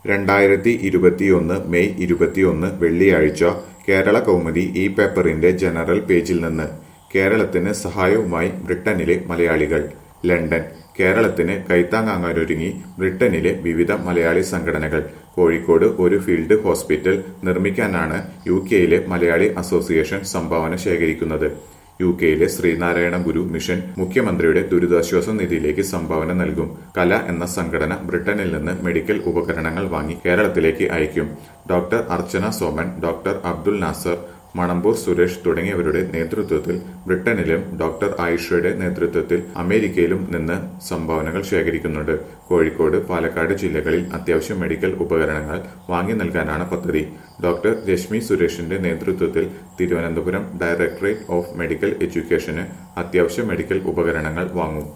രണ്ടായിരത്തി ഇരുപത്തിയൊന്ന് മെയ് ഇരുപത്തിയൊന്ന് വെള്ളിയാഴ്ച കേരള കൗമുദി ഈ പേപ്പറിന്റെ ജനറൽ പേജിൽ നിന്ന് കേരളത്തിന് സഹായവുമായി ബ്രിട്ടനിലെ മലയാളികൾ ലണ്ടൻ കേരളത്തിന് കൈത്താങ്ങാങ്ങാനൊരുങ്ങി ബ്രിട്ടനിലെ വിവിധ മലയാളി സംഘടനകൾ കോഴിക്കോട് ഒരു ഫീൽഡ് ഹോസ്പിറ്റൽ നിർമ്മിക്കാനാണ് യു കെയിലെ മലയാളി അസോസിയേഷൻ സംഭാവന ശേഖരിക്കുന്നത് യു കെയിലെ ശ്രീനാരായണ ഗുരു മിഷൻ മുഖ്യമന്ത്രിയുടെ ദുരിതാശ്വാസ നിധിയിലേക്ക് സംഭാവന നൽകും കല എന്ന സംഘടന ബ്രിട്ടനിൽ നിന്ന് മെഡിക്കൽ ഉപകരണങ്ങൾ വാങ്ങി കേരളത്തിലേക്ക് അയക്കും ഡോക്ടർ അർച്ചന സോമൻ ഡോക്ടർ അബ്ദുൽ നാസർ മണമ്പൂർ സുരേഷ് തുടങ്ങിയവരുടെ നേതൃത്വത്തിൽ ബ്രിട്ടനിലും ഡോക്ടർ ആയിഷയുടെ നേതൃത്വത്തിൽ അമേരിക്കയിലും നിന്ന് സംഭാവനകൾ ശേഖരിക്കുന്നുണ്ട് കോഴിക്കോട് പാലക്കാട് ജില്ലകളിൽ അത്യാവശ്യ മെഡിക്കൽ ഉപകരണങ്ങൾ വാങ്ങി നൽകാനാണ് പദ്ധതി ഡോക്ടർ രശ്മി സുരേഷിന്റെ നേതൃത്വത്തിൽ തിരുവനന്തപുരം ഡയറക്ടറേറ്റ് ഓഫ് മെഡിക്കൽ എഡ്യൂക്കേഷന് അത്യാവശ്യ മെഡിക്കൽ ഉപകരണങ്ങൾ വാങ്ങും